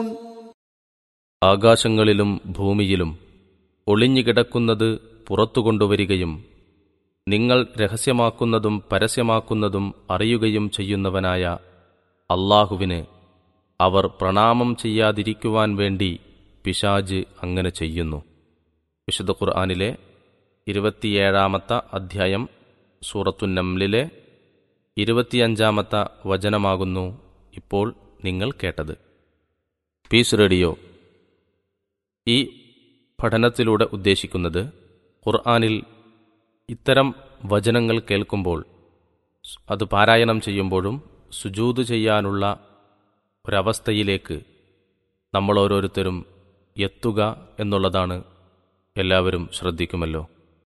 ആകാശങ്ങളിലും ഭൂമിയിലും ഒളിഞ്ഞുകിടക്കുന്നത് പുറത്തു കൊണ്ടുവരികയും നിങ്ങൾ രഹസ്യമാക്കുന്നതും പരസ്യമാക്കുന്നതും അറിയുകയും ചെയ്യുന്നവനായ അള്ളാഹുവിന് അവർ പ്രണാമം ചെയ്യാതിരിക്കുവാൻ വേണ്ടി പിശാജ് അങ്ങനെ ചെയ്യുന്നു വിശുദ്ധ ഖുർആാനിലെ ഇരുപത്തിയേഴാമത്തെ അധ്യായം സൂറത്തുന്നംലിലെ ഇരുപത്തിയഞ്ചാമത്തെ വചനമാകുന്നു ഇപ്പോൾ നിങ്ങൾ കേട്ടത് പീസ് റേഡിയോ ഈ പഠനത്തിലൂടെ ഉദ്ദേശിക്കുന്നത് ഖുർആാനിൽ ഇത്തരം വചനങ്ങൾ കേൾക്കുമ്പോൾ അത് പാരായണം ചെയ്യുമ്പോഴും സുജൂത് ചെയ്യാനുള്ള ഒരവസ്ഥയിലേക്ക് നമ്മൾ ഓരോരുത്തരും എത്തുക എന്നുള്ളതാണ് എല്ലാവരും ശ്രദ്ധിക്കുമല്ലോ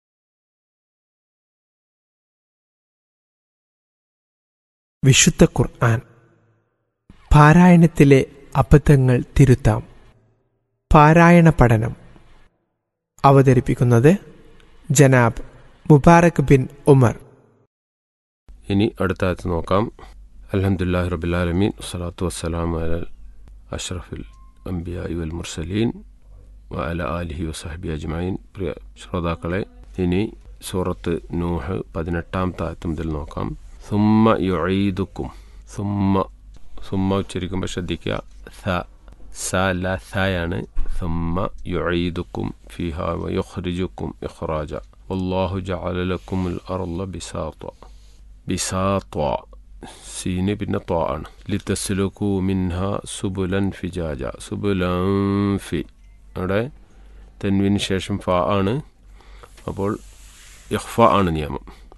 വിശുദ്ധ ഖുർആൻ പാരായണത്തിലെ അബദ്ധങ്ങൾ തിരുത്താം പാരായണ പഠനം അവതരിപ്പിക്കുന്നത് ജനാബ് മുബാറക് ബിൻ ഉമർ ഇനി അടുത്ത ആയത്ത് നോക്കാം അലഹമുല്ലാഹി റബിലാലമീൻ വസ്സലാത്തു വസ്സലാം അല അഷ്റഫുൽ അംബിയായി വൽ മുർസലീൻ വ അല ആലിഹി വസഹബി അജ്മൈൻ പ്രിയ ശ്രോതാക്കളെ ഇനി സൂറത്ത് നൂഹ് പതിനെട്ടാമത്തെ ആയത്ത് മുതൽ നോക്കാം സുമ്മ യുഴീദുക്കും സുമ്മ സുമ്മ ഉച്ചരിക്കുമ്പോൾ ശ്രദ്ധിക്കുക ഥ സ ല ഥയാണ് സുമ്മ യുഴീദുക്കും ഫിഹ വ യുഖ്രിജുക്കും ഇഖ്റാജ والله جعل لكم الأرض بساطا بساطا സീന് പിന്നെ ത്വാ ആണ് ലിത്തസ്ലുക്കു മിൻഹ സുബുലൻ ഫിജാജ സുബുലൻ ഫി അവിടെ തെൻവിന് ശേഷം ഫ ആണ് അപ്പോൾ ഇഹ്ഫ ആണ് നിയമം